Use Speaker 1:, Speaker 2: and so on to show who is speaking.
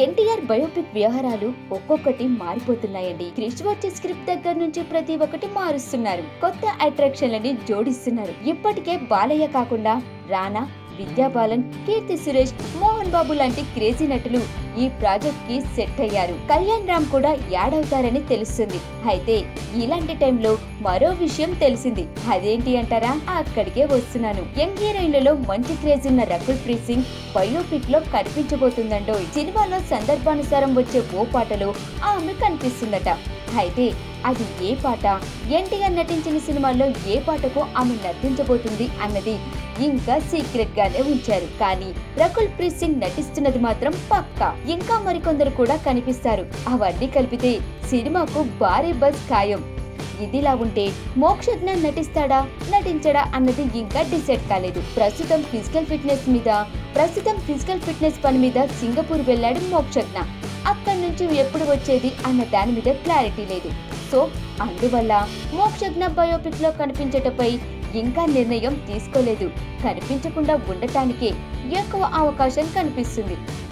Speaker 1: NTR biopic వ్యవహారాలు ఒక్కొక్కటి మారిపోతున్నాయండి క్రిష్ వచ్చే స్క్రిప్ట్ దగ్గర నుంచి ప్రతి ఒక్కటి మారుస్తున్నారు కొత్త అట్రాక్షన్లని జోడిస్తున్నారు ఇప్పటికే బాలయ్య కాకుండా రానా విద్యాబాలన్ కీర్తి సురేష్ మోహన్ బాబు లాంటి క్రేజీ నటులు ఈ ప్రాజెక్ట్ కి సెట్ అయ్యారు కళ్యాణ్ రామ్ కూడా యాడ్ అవుతారని తెలుస్తుంది అయితే ఇలాంటి టైంలో మరో విషయం తెలిసింది అదేంటి అంటారా అక్కడికే వస్తున్నాను యంగ్ హీరోయిన్లలో మంచి క్రేజ్ ఉన్న రకుల్ ప్రీత్ సింగ్ బయోపిక్ లో కనిపించబోతుందండో సినిమాలో సందర్భానుసారం వచ్చే ఓ పాటలో ఆమె కనిపిస్తుందట అయితే అది ఏ పాట ఎన్టీఆర్ నటించిన సినిమాల్లో ఏ పాటకు ఆమె నటించబోతుంది అన్నది ఇంకా సీక్రెట్ గానే ఉంచారు కానీ రకుల్ ప్రీత్ సింగ్ నటిస్తున్నది మాత్రం పక్కా ఇంకా మరికొందరు కూడా కనిపిస్తారు అవన్నీ కలిపితే సినిమాకు భారీ బజ్ ఖాయం ఇదిలా ఉంటే మోక్షజ్ఞ నటిస్తాడా నటించడా అన్నది ఇంకా డిసైడ్ కాలేదు ప్రస్తుతం ఫిజికల్ ఫిట్నెస్ మీద ప్రస్తుతం ఫిజికల్ ఫిట్నెస్ పని మీద సింగపూర్ వెళ్ళాడు మోక్షజ్ఞ అక్కడి నుంచి ఎప్పుడు వచ్చేది అన్న దాని మీద క్లారిటీ లేదు సో అందువల్ల మోక్షజ్ఞ బయోపిక్ లో కనిపించటపై ఇంకా నిర్ణయం తీసుకోలేదు కనిపించకుండా ఉండటానికే ఎక్కువ అవకాశం కనిపిస్తుంది